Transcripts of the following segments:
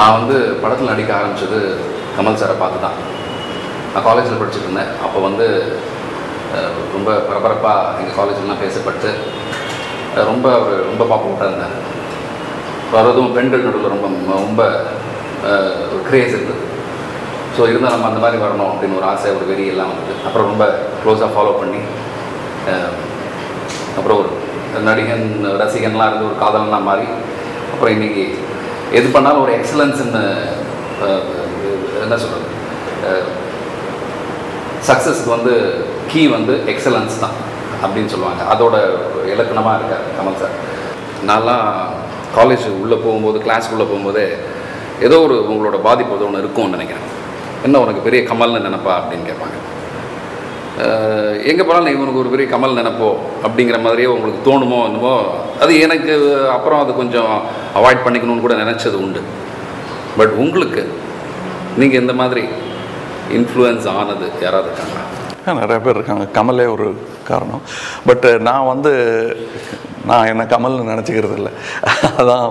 நான் வந்து படத்தில் நடிக்க ஆரம்பித்தது கமல் சாரை பார்த்து தான் நான் காலேஜில் படிச்சுட்டு இருந்தேன் அப்போ வந்து அஹ், ரொம்ப பரபரப்பாக எங்கள் காலேஜ்லாம் பேசப்பட்டு அஹ், ரொம்ப ஒரு ரொம்ப பாப்புலராக இருந்தேன் அப்புறம் அதுவும் பெண்கள் நடுவில் ரொம்ப ரொம்ப அஹ், ஒரு கிரேஸ் இருந்தது ஸோ இருந்தால் நம்ம அந்த மாதிரி வரணும் அப்படின்னு ஒரு ஆசை ஒரு வெறி எல்லாம் வந்தது அப்புறம் ரொம்ப க்ளோஸாக ஃபாலோ பண்ணி அஹ், அப்புறம் ஒரு நடிகன் ரசிகன்லாம் இருந்து ஒரு காதலனா மாறி அப்புறம் இன்னைக்கு எது பண்ணாலும் ஒரு எக்ஸலன்ஸ்ன்னு என்ன சொல்கிறது சக்ஸஸ்க்கு வந்து கீ வந்து எக்ஸலன்ஸ் தான் அப்படின்னு சொல்லுவாங்க அதோட இலக்கணமாக இருக்கார் கமல் சார் நான்லாம் காலேஜ் உள்ளே போகும்போது கிளாஸ்க்குள்ளே போகும்போதே ஏதோ ஒரு உங்களோட பாதிப்பு ஏதோ ஒன்று இருக்கும்னு நினைக்கிறேன் என்ன உனக்கு பெரிய கமல்னு நினைப்பா அப்படின்னு கேட்பாங்க எங்கே போனாலும் இவனுக்கு ஒரு பெரிய கமல் நினைப்போ அப்படிங்கிற மாதிரியே உங்களுக்கு தோணுமோ என்னமோ அது எனக்கு அப்புறம் அது கொஞ்சம் அவாய்ட் பண்ணிக்கணும்னு கூட நினச்சது உண்டு பட் உங்களுக்கு நீங்கள் இந்த மாதிரி இன்ஃப்ளூயன்ஸ் ஆனது யாராவது இருக்காங்களா நிறைய பேர் இருக்காங்க கமலே ஒரு காரணம் பட்டு நான் வந்து நான் என்ன கமல்னு நினச்சிக்கிறது இல்லை அதான்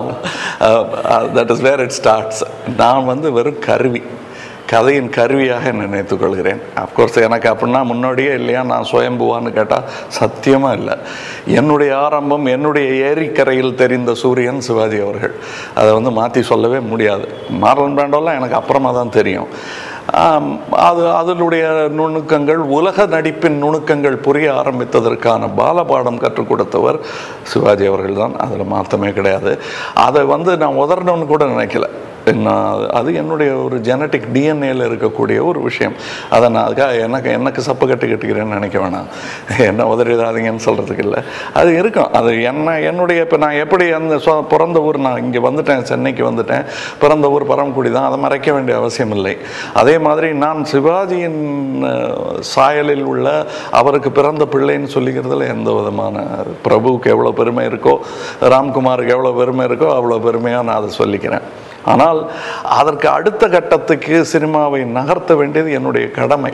that is where it starts நான் வந்து வெறும் கருவி கதையின் கருவியாக நினைத்துக் கொள்கிறேன் அஃப்கோர்ஸ் எனக்கு அப்படின்னா முன்னாடியே இல்லையா நான் சுயம்புவான்னு கேட்டால் சத்தியமாக இல்லை என்னுடைய ஆரம்பம் என்னுடைய ஏரிக்கரையில் தெரிந்த சூரியன் சிவாஜி அவர்கள் அதை வந்து மாற்றி சொல்லவே முடியாது மார்லன் பிராண்டோலாம் எனக்கு அப்புறமா தான் தெரியும் ஆம், அது அதனுடைய நுணுக்கங்கள் உலக நடிப்பின் நுணுக்கங்கள் புரிய ஆரம்பித்ததற்கான பாலபாடம் கற்றுக் கொடுத்தவர் சிவாஜி அவர்கள் தான் அதில் மாற்றமே கிடையாது அதை வந்து நான் உதறணும்னு கூட நினைக்கல நான் அது என்னுடைய ஒரு ஜெனட்டிக் டிஎன்ஏல இருக்கக்கூடிய ஒரு விஷயம் அதை நான் அதுக்காக எனக்கு எனக்கு சப்பு கட்டி கட்டிக்கிறேன்னு நினைக்க வேணாம் என்ன உதறிடாதீங்கன்னு சொல்கிறதுக்கு இல்லை அது இருக்கும் அது என்ன என்னுடைய இப்போ நான் எப்படி அந்த சொ- பிறந்த ஊர் நான் இங்கே வந்துட்டேன் சென்னைக்கு வந்துட்டேன் பிறந்த ஊர் பரமக்குடி தான் அதை மறைக்க வேண்டிய அவசியம் இல்லை அதே மாதிரி நான் சிவாஜியின் அஹ், சாயலில் உள்ள அவருக்கு பிறந்த பிள்ளைன்னு சொல்லிக்கிறதுல எந்த விதமான பிரபுவுக்கு எவ்வளோ பெருமை இருக்கோ ராம்குமாருக்கு எவ்வளோ பெருமை இருக்கோ அவ்வளோ பெருமையாக நான் அதை சொல்லிக்கிறேன் ஆனால் அதற்கு அடுத்த கட்டத்துக்கு சினிமாவை நகர்த்த வேண்டியது என்னுடைய கடமை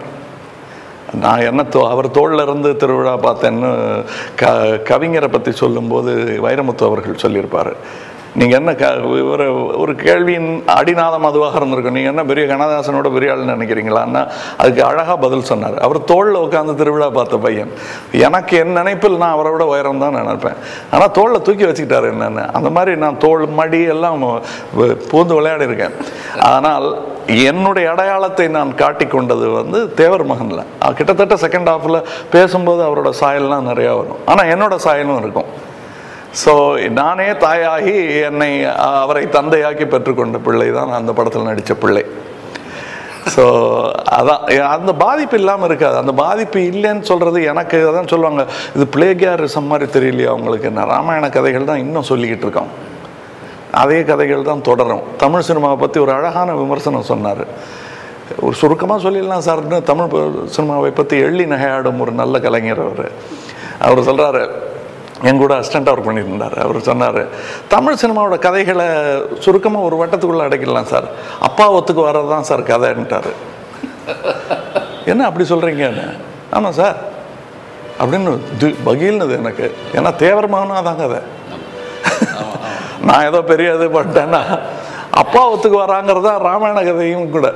நான் என்ன தோ அவர் தோளில் இருந்து திருவிழா பார்த்தேன்னு க கவிஞரை பற்றி சொல்லும்போது வைரமுத்து அவர்கள் சொல்லியிருப்பார் நீங்கள் என்ன க ஒரு ஒரு கேள்வியின் அடிநாதம் அதுவாக இருந்திருக்கும் நீங்கள் என்ன பெரிய கண்ணதாசனோட பெரிய ஆள்னு நினைக்கிறீங்களான்னா அதுக்கு அழகாக பதில் சொன்னார் அவர் தோளில் உட்காந்து திருவிழா பார்த்த பையன் எனக்கு என் நினைப்பில் நான் அவரை விட உயரம் தான் நினைப்பேன் ஆனால் தோளில் தூக்கி வச்சுக்கிட்டாரு என்னென்னு அந்த மாதிரி நான் தோள் மடி எல்லாம் வ- பூந்து விளையாடி இருக்கேன் ஆனால் என்னுடைய அடையாளத்தை நான் காட்டிக்கொண்டது வந்து தேவர் மகனில் கிட்டத்தட்ட செகண்ட் ஹாஃபில் பேசும்போது அவரோட சாயல்லாம் நிறையா வரும் ஆனால் என்னோட சாயலும் இருக்கும் ஸோ நானே தாயாகி என்னை அஹ், அவரை தந்தையாக்கி பெற்றுக்கொண்ட பிள்ளை தான் அந்த படத்தில் நடித்த பிள்ளை ஸோ அதான் அந்த பாதிப்பு இல்லாமல் இருக்காது அந்த பாதிப்பு இல்லைன்னு சொல்கிறது எனக்கு அதான் சொல்லுவாங்க இது பிளேகியாரிசம் மாதிரி தெரியலையா அவங்களுக்கு என்ன ராமாயண கதைகள் தான் இன்னும் சொல்லிக்கிட்டு இருக்கோம் அதே கதைகள் தான் தொடரும் தமிழ் சினிமாவை பற்றி ஒரு அழகான விமர்சனம் சொன்னார் ஒரு சுருக்கமாக சொல்லிடலாம் சார்னு தமிழ் ப- சினிமாவை பற்றி எள்ளி நகையாடும் ஒரு நல்ல கலைஞர் அவர் அவர் சொல்கிறாரு என் கூட அசிஸ்டண்ட்டாக ஒர்க் பண்ணிட்டு இருந்தார் அவர் சொன்னார் தமிழ் சினிமாவோட கதைகளை சுருக்கமாக ஒரு வட்டத்துக்குள்ளே அடைக்கலாம் சார் அப்பா ஒத்துக்கு வர்றது தான் சார் கதைன்ட்டார் என்ன அப்படி சொல்கிறீங்கன்னு ஆமாம் சார் அப்படின்னு தி- பகீல்னது எனக்கு ஏன்னா தேவர் மகனாக தான் கதை நான் ஏதோ பெரிய இது பண்ணிட்டேன்னா அப்பா ஒத்துக்கு வராங்கிறது தான் ராமாயண கதையும் கூட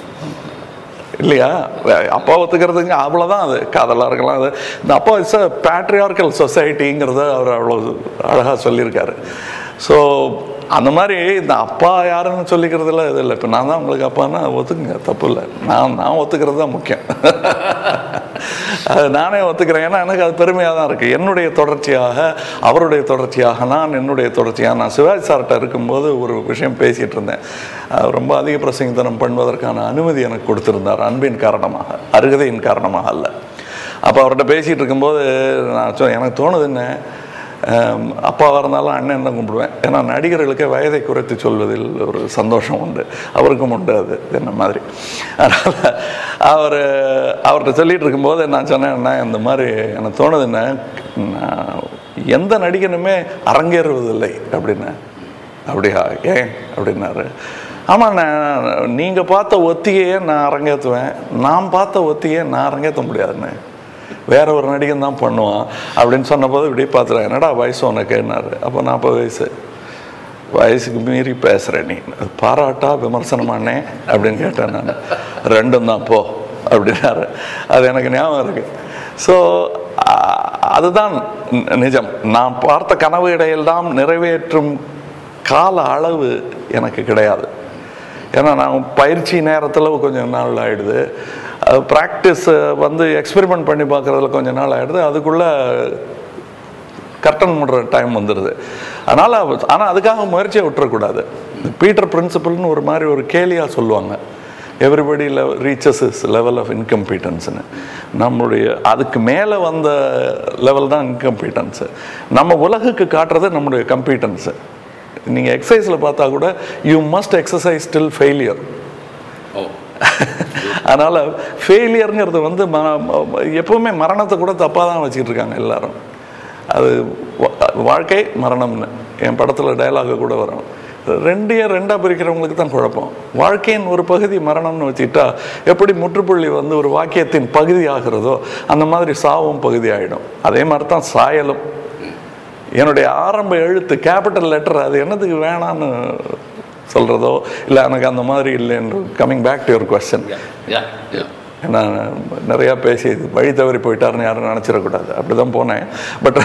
இல்லையா அப்பா ஒத்துக்கிறதுங்க அவ்வளோதான் அது காதலாக இருக்கலாம் அது இந்த அப்பா இட்ஸ் அ பேட்ரியார்கல் சொசைட்டிங்கிறத அவர் அவ்வளோ அழகாக சொல்லியிருக்காரு ஸோ அந்த மாதிரி இந்த அப்பா யாருன்னு சொல்லிக்கிறதுல இது இல்லை இப்போ நான் தான் உங்களுக்கு அப்பான்னா ஒத்துக்குங்க தப்பு இல்லை நான் நான் ஒத்துக்கிறது தான் முக்கியம் அது நானே ஒத்துக்கிறேன் ஏன்னா எனக்கு அது பெருமையாக தான் இருக்குது என்னுடைய தொடர்ச்சியாக அவருடைய தொடர்ச்சியாக நான் என்னுடைய தொடர்ச்சியாக நான் சிவாஜி சார்கிட்ட இருக்கும்போது ஒரு விஷயம் பேசிகிட்டு இருந்தேன் அவர் ரொம்ப அதிக பிரசங்கித்தனம் பண்ணுவதற்கான அனுமதி எனக்கு கொடுத்திருந்தார் அன்பின் காரணமாக அருகதையின் காரணமாக அல்ல அப்போ அவர்கிட்ட பேசிகிட்டு இருக்கும்போது நான் சொ- எனக்கு தோணுது என்ன ஆம், அப்பாவாக இருந்தாலும் அண்ணன் தான் கும்பிடுவேன் ஏன்னா நடிகர்களுக்கு வயதை குறைத்து சொல்வதில் ஒரு சந்தோஷம் உண்டு அவருக்கும் உண்டு அது என்ன மாதிரி அதனால் அவர் அவர்கிட்ட சொல்லிட்டு இருக்கும்போது நான் சொன்னேன் "அண்ணா, இந்த மாதிரி எனக்கு தோணுது என்ன நான் எந்த நடிகனுமே அரங்கேறுவதில்லை அப்படின்னு அப்படியா ஏன் அப்படின்னாரு ஆமாண்ணே நீங்கள் பார்த்த ஒத்திகையே நான் அரங்கேற்றுவேன் நான் பார்த்த ஒத்திகையை நான் அரங்கேற்ற முடியாதுண்ணே வேற ஒரு நடிகன் தான் பண்ணுவான் அப்படின்னு சொன்னபோது இப்படி பார்த்துறேன் என்னடா வயசு உனக்குன்னாரு அப்போ நாற்பது வயசு வயசுக்கு மீறி பேசுகிற நீ பாராட்டா விமர்சனமானே அப்படின்னு கேட்டேன் நான் ரெண்டும் தான் போ அப்படின்னாரு அது எனக்கு ஞாபகம் இருக்கு ஸோ அதுதான் நி- நிஜம் நான் பார்த்த கனவு இடையெல்லாம் நிறைவேற்றும் கால அளவு எனக்கு கிடையாது ஏன்னா நான் பயிற்சி நேரத்தில் கொஞ்சம் நாள் ஆயிடுது ப்ராக்டிஸ் வந்து எக்ஸ்பெரிமெண்ட் பண்ணி பார்க்குறதுல கொஞ்சம் நாள் ஆயிடுது அதுக்குள்ளே கர்டன் மூடுற டைம் வந்துடுது அதனால் ஆனால் அதுக்காக முயற்சியை விட்டுறக்கூடாது பீட்டர் பிரின்சிபல்னு ஒரு மாதிரி ஒரு கேலியாக சொல்லுவாங்க everybody level reaches is level of இன்கம்பீட்டன்ஸ்னு நம்மளுடைய அதுக்கு மேலே வந்த லெவல் தான் இன்கம்பீட்டன்ஸு நம்ம உலகுக்கு காட்டுறது நம்முடைய கம்பீட்டன்ஸு நீங்கள் எக்ஸசைஸில் பார்த்தா கூட you must exercise still failure ஓ அதனால் ஃபெயிலியருங்கிறது வந்து ம ம- எப்பவுமே மரணத்தை கூட தப்பாக தான் வச்சுக்கிட்டு இருக்காங்க எல்லாரும் அது வா- வாழ்க்கை மரணம்னு என் படத்தில் டயலாக கூட வரும் ரெண்டையும் ரெண்டாக பிரிக்கிறவங்களுக்கு தான் குழப்பம் வாழ்க்கையின் ஒரு பகுதி மரணம்னு வச்சுக்கிட்டா எப்படி முற்றுப்புள்ளி வந்து ஒரு வாக்கியத்தின் பகுதி ஆகிறதோ அந்த மாதிரி சாவும் பகுதி ஆகிடும் அதே மாதிரி தான் சாயலும் என்னுடைய ஆரம்ப எழுத்து கேபிட்டல் லெட்டர் அது என்னதுக்கு வேணான்னு சொல்கிறதோ இல்லை எனக்கு அந்த மாதிரி இல்லைன்னு coming back to your question yeah yeah ஏன்னா நிறையா பேசி வழி தவறி போயிட்டாருன்னு யாரும் நினச்சிடக்கூடாது அப்படி தான் போனேன் பட்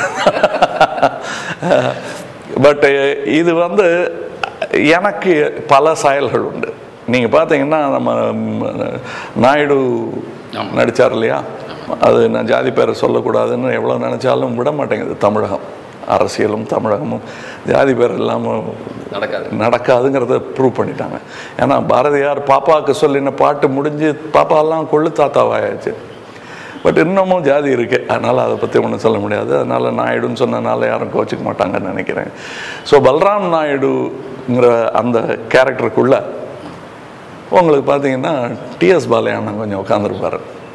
பட் இது வந்து எனக்கு பல சாயல்கள் உண்டு நீங்கள் பார்த்தீங்கன்னா நம்ம ம், நாயுடு ஆமா. நடித்தார் இல்லையா அது நான் ஜாதி பேரை சொல்லக்கூடாதுன்னு எவ்வளோ நினச்சாலும் விட மாட்டேங்குது தமிழகம் அரசியலும் தமிழகமும் ஜாதி பேர் இல்லாமல் நடக்காது நடக்காதுங்கிறத ப்ரூவ் பண்ணிட்டாங்க ஏன்னா பாரதியார் பாப்பாவுக்கு சொல்லின பாட்டு முடிஞ்சு பாப்பாலாம் கொள்ளு தாத்தாவாயாச்சு பட் இன்னமும் ஜாதி இருக்கு அதனால் அதை பற்றி ஒன்றும் சொல்ல முடியாது அதனால் நாயுடுன்னு சொன்னனால யாரும் கோச்சிக்க மாட்டாங்கன்னு நினைக்கிறேன் ஸோ பல்ராம் நாயுடுங்கிற அந்த கேரக்டருக்குள்ள உங்களுக்கு பார்த்தீங்கன்னா டிஎஸ் பாலையானன் கொஞ்சம் உட்காந்துருப்பாரு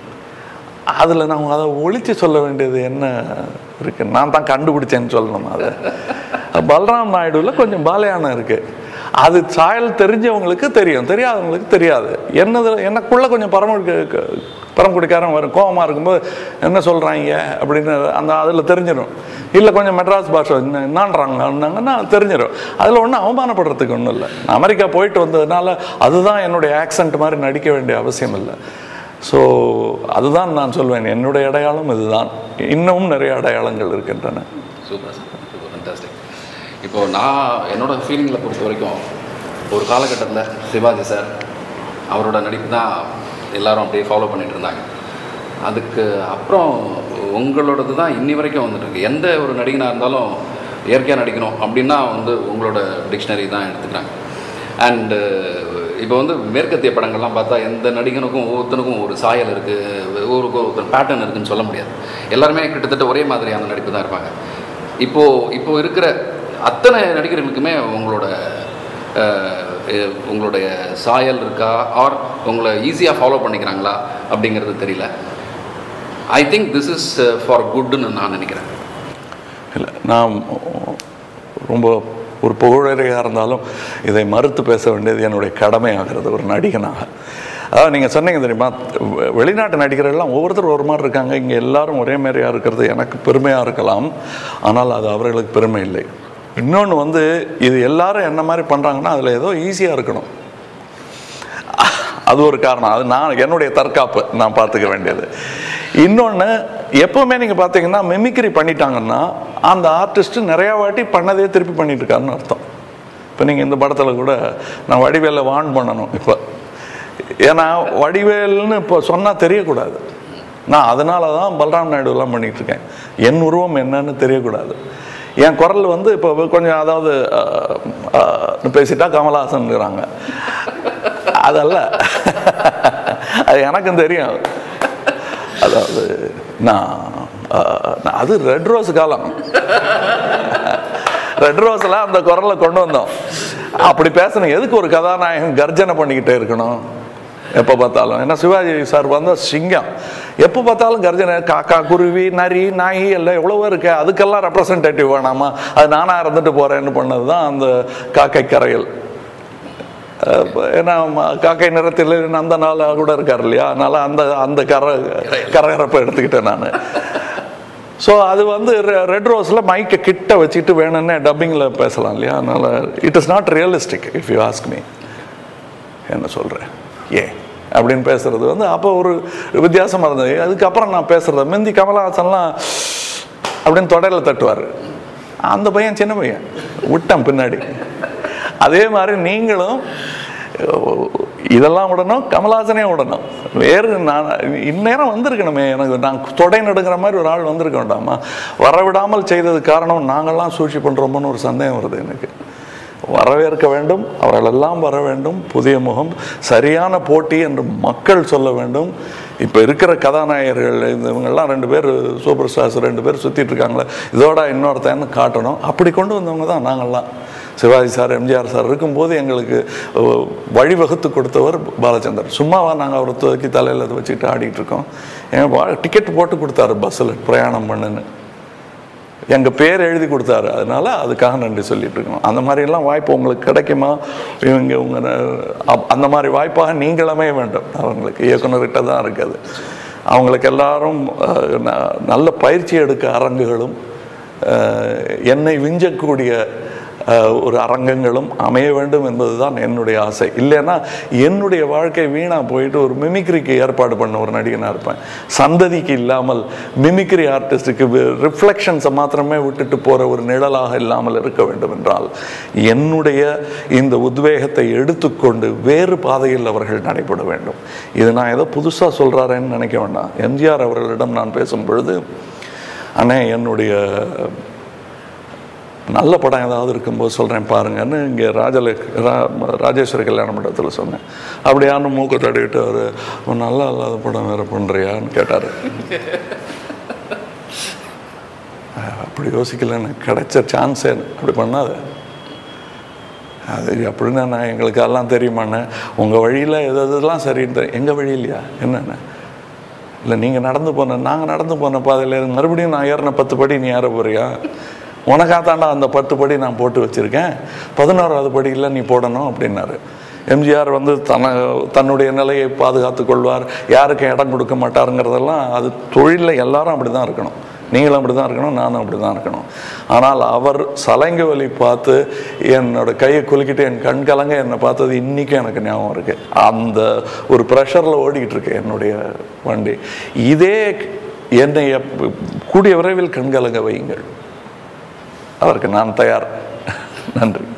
அதில் நான் அதை ஒழிச்சு சொல்ல வேண்டியது என்ன இருக்கு நான் தான் கண்டுபிடிச்சேன்னு சொல்லணும் அதை பலராம் நாயுடுவில் கொஞ்சம் பாலையானம் இருக்கு அது சாயல் தெரிஞ்சவங்களுக்கு தெரியும் தெரியாதவங்களுக்கு தெரியாது என்னது எனக்குள்ள கொஞ்சம் பரம பரமக்குடிக்காரன் வரும் கோவமா இருக்கும்போது என்ன சொல்கிறாங்க அப்படின்னு அந்த அதில் தெரிஞ்சிடும் இல்லை கொஞ்சம் மெட்ராஸ் பாஷை என்ன என்னான்றாங்கன்னா தெரிஞ்சிடும் அதில் ஒன்றும் அவமானப்படுறதுக்கு ஒன்றும் இல்லை நான் அமெரிக்கா போயிட்டு வந்ததுனால அதுதான் என்னுடைய ஆக்சென்ட் மாதிரி நடிக்க வேண்டிய அவசியம் இல்லை ஸோ அதுதான் நான் சொல்வேன் என்னுடைய அடையாளம் இதுதான் இன்னமும் நிறைய அடையாளங்கள் இருக்கின்றன சூப்பர் சார் சூப்பர் ஃபண்டாஸ்டிக் இப்போது நான் என்னோட ஃபீலிங்கில் பொறுத்த வரைக்கும் ஒரு காலகட்டத்தில் சிவாஜி சார் அவரோட நடிப்பு தான் எல்லாரும் அப்படியே ஃபாலோ பண்ணிட்டு இருந்தாங்க அதுக்கு அப்புறம் உங்களோடது தான் இன்னி வரைக்கும் வந்துட்டு இருக்கு எந்த ஒரு நடிகனாக இருந்தாலும் இயற்கையாக நடிக்கணும் அப்படின்னா வந்து உங்களோட டிக்ஷனரி தான் எடுத்துக்கிறாங்க அண்டு இப்போ வந்து மேற்கத்திய படங்கள்லாம் பார்த்தா எந்த நடிகனுக்கும் ஒவ்வொருத்தனுக்கும் ஒரு சாயல் இருக்குது ஒரு ஒருத்தர் பேட்டர்ன் இருக்குன்னு சொல்ல முடியாது எல்லாருமே கிட்டத்தட்ட ஒரே மாதிரியான நடிப்பு தான் இருப்பாங்க இப்போது இப்போ இருக்கிற அத்தனை நடிகர்களுக்குமே உங்களோட அஹ், எ- உங்களுடைய சாயல் இருக்கா ஆர் உங்களை ஈஸியாக ஃபாலோ பண்ணிக்கிறாங்களா அப்படிங்கிறது தெரியல I think this is for குட்னு நான் நினைக்கிறேன் இல்லை நான் ரொம்ப ஒரு புகழறையாக இருந்தாலும் இதை மறுத்து பேச வேண்டியது என்னுடைய கடமையாகிறது ஒரு நடிகனாக அதாவது நீங்கள் சொன்னீங்க தெரியுமா வெ- வெளிநாட்டு நடிகர்கள்லாம் ஒவ்வொருத்தரும் ஒரு மாதிரி இருக்காங்க இங்கே எல்லாரும் ஒரே மாதிரியாக இருக்கிறது எனக்கு பெருமையாக இருக்கலாம் ஆனால் அது அவர்களுக்கு பெருமை இல்லை இன்னொன்று வந்து இது எல்லாரும் என்ன மாதிரி பண்ணுறாங்கன்னா அதில் ஏதோ ஈஸியாக இருக்கணும் அது ஒரு காரணம் அது நான் என்னுடைய தற்காப்பு நான் பார்த்துக்க வேண்டியது இன்னொன்று எப்பவுமே நீங்கள் பார்த்தீங்கன்னா மிமிக்ரி பண்ணிட்டாங்கன்னா அந்த ஆர்டிஸ்ட் நிறையா வாட்டி பண்ணதே திருப்பி பண்ணிட்டு இருக்காருன்னு அர்த்தம் இப்போ நீங்கள் இந்த படத்தில் கூட நான் வடிவேலை வான் பண்ணணும் இப்போ ஏன்னா வடிவேல்னு இப்போ சொன்னால் தெரியக்கூடாது நான் அதனால தான் பலராம் நாயுடுலாம் பண்ணிட்டு இருக்கேன் என் உருவம் என்னன்னு தெரியக்கூடாது என் குரல் வந்து இப்போ கொஞ்சம் அதாவது அஹ், அஹ், பேசிட்டா கமலஹாசன்ங்கிறாங்க அதல்ல அது எனக்கும் தெரியும் அதாவது நான் அஹ், நான் அது ரெட் ரோஸ் காலம் ரெட் ரோஸ்ல அந்த குரலை கொண்டு வந்தோம் அப்படி பேசணும் எதுக்கு ஒரு கதாநாயகன் கர்ஜனை பண்ணிக்கிட்டே இருக்கணும் எப்போ பார்த்தாலும் ஏன்னா சிவாஜி சார் வந்த சிங்கம் எப்போ பார்த்தாலும் கர்ஜனை காக்கா குருவி நரி நாய் எல்லாம் எவ்வளவோ இருக்கு அதுக்கெல்லாம் ரெப்ரசன்டேட்டிவ் வேணாமா அது நானாக இருந்துட்டு போகிறேன்னு பண்ணது தான் அந்த காக்கை கரையல் அஹ் ஏன்னா ம- காக்கை நிறத்தில் அந்த நாள் கூட இருக்கார் இல்லையா அதனால அந்த அந்த கர கரகரப்பை எடுத்துக்கிட்டேன் நான் ஸோ அது வந்து ரெட் ரோஸில் மைக்கை கிட்ட வச்சுட்டு வேணும்னே டப்பிங்கில் பேசலாம் இல்லையா அதனால் it is not realistic if you ask me என்ன சொல்கிறேன் ஏ அப்படின்னு பேசுறது வந்து அப்போ ஒரு வித்தியாசமாக இருந்தது அதுக்கப்புறம் நான் பேசுறது முந்தி கமலஹாசன்லாம் அப்படின்னு தொடையில் தட்டுவார் அந்த பையன் சின்ன பையன் விட்டான் பின்னாடி அதே மாதிரி நீங்களும் இதெல்லாம் விடணும் கமலஹாசனே விடணும் வேறு நான் இந்நேரம் வந்திருக்கணுமே எனக்கு நான் தொடை நடுங்கிற மாதிரி ஒரு ஆள் வந்திருக்க வேண்டாமா வரவிடாமல் செய்தது காரணம் நாங்கள்லாம் சூழ்ச்சி பண்ணுறோமோன்னு ஒரு சந்தேகம் வருது எனக்கு வரவேற்க வேண்டும் அவர்களெல்லாம் வர வேண்டும் புதிய முகம் சரியான போட்டி என்று மக்கள் சொல்ல வேண்டும் இப்போ இருக்கிற கதாநாயகர்கள் இந்த இவங்கெல்லாம் ரெண்டு பேர் சூப்பர் ஸ்டார்ஸ் ரெண்டு பேர் சுற்றிட்டு இருக்காங்களே இதோட இன்னொருத்தன்னு காட்டணும் அப்படி கொண்டு வந்தவங்க தான் நாங்கள்லாம் சிவாஜி சார் எம்ஜிஆர் சார் இருக்கும்போது எங்களுக்கு அஹ், வழிவகுத்து கொடுத்தவர் பாலச்சந்தர் சும்மாவா நாங்கள் அவரை தூக்கி தலையில் அதை வச்சுக்கிட்டு ஆடிட்டு இருக்கோம் எங்கள் டிக்கெட் போட்டு கொடுத்தாரு பஸ்ஸில் பிரயாணம் பண்ணுன்னு எங்கள் பேர் எழுதி கொடுத்தாரு அதனால அதுக்காக நன்றி சொல்லிட்டு இருக்கோம் அந்த மாதிரிலாம் வாய்ப்பு உங்களுக்கு கிடைக்குமா இவங்க உங்க அப்- அந்த மாதிரி வாய்ப்பாக நீங்களமே வேண்டும் அவங்களுக்கு இயக்குனர்கிட்ட தான் இருக்குது அவங்களுக்கு எல்லாரும் அஹ், ந- நல்ல பயிற்சி எடுக்க அரங்குகளும் அஹ், என்னை விஞ்சக்கூடிய அஹ், ஒரு அரங்கங்களும் அமைய வேண்டும் என்பதுதான் என்னுடைய ஆசை இல்லைன்னா என்னுடைய வாழ்க்கை வீணாக போயிட்டு ஒரு மிமிக்ரிக்கு ஏற்பாடு பண்ண ஒரு நடிகனாக இருப்பேன் சந்ததிக்கு இல்லாமல் மிமிக்ரி ஆர்டிஸ்ட்டுக்கு ரிஃப்ளெக்ஷன்ஸை மாத்திரமே விட்டுட்டு போகிற ஒரு நிழலாக இல்லாமல் இருக்க வேண்டும் என்றால் என்னுடைய இந்த உத்வேகத்தை எடுத்துக்கொண்டு வேறு பாதையில் அவர்கள் நடைபெற வேண்டும் இது நான் ஏதோ புதுசாக சொல்கிறாரேன்னு நினைக்க வேண்டாம் எம்ஜிஆர் அவர்களிடம் நான் பேசும் பொழுது அண்ணே என்னுடைய நல்ல படம் ஏதாவது இருக்கும்போது சொல்கிறேன் பாருங்கன்னு இங்கே ராஜல ரா- ராஜேஸ்வரி கல்யாண மண்டபத்தில் சொன்னேன் அப்படியான்னு மூக்கு தடவிட்டு அவர் நல்லா இல்லாத படம் வேறு பண்ணுறியான்னு கேட்டார் அப்படி யோசிக்கலன்னு கிடைச்ச சான்ஸே அப்படி பண்ணாத அது அப்படின்னா நான் எங்களுக்கு எல்லாம் தெரியுமாண்ணே உங்கள் வழியில் எது எதெல்லாம் சரின்னு தெரியும் எங்கள் வழி இல்லையா என்னென்ன இல்லை நீங்கள் நடந்து போன நாங்கள் நடந்து போன பாதையில் மறுபடியும் நான் ஏறின பத்து படி நீ ஏற போறியா உனக்காக தாண்டா அந்த பத்து படி நான் போட்டு வச்சுருக்கேன் பதினோராவது படியில் நீ போடணும் அப்படின்னாரு எம்ஜிஆர் வந்து தன தன்னுடைய நிலையை பாதுகாத்துக் கொள்வார் யாருக்கும் இடம் கொடுக்க மாட்டாருங்கிறதெல்லாம் அது தொழிலில் எல்லாரும் அப்படி தான் இருக்கணும் நீங்களும் அப்படி தான் இருக்கணும் நானும் அப்படி தான் இருக்கணும் ஆனால் அவர் சலங்க வலி பார்த்து என்னோட கையை குலுக்கிட்டு என் கண் கலங்க என்னை பார்த்தது இன்றைக்கும் எனக்கு ஞாபகம் இருக்குது அந்த ஒரு ப்ரெஷரில் ஓடிக்கிட்டு இருக்கு என்னுடைய வண்டி இதே என்னை எப்ப- கூடிய விரைவில் கண்கலங்க வையுங்கள் அதற்கு நான் தயார் நன்றி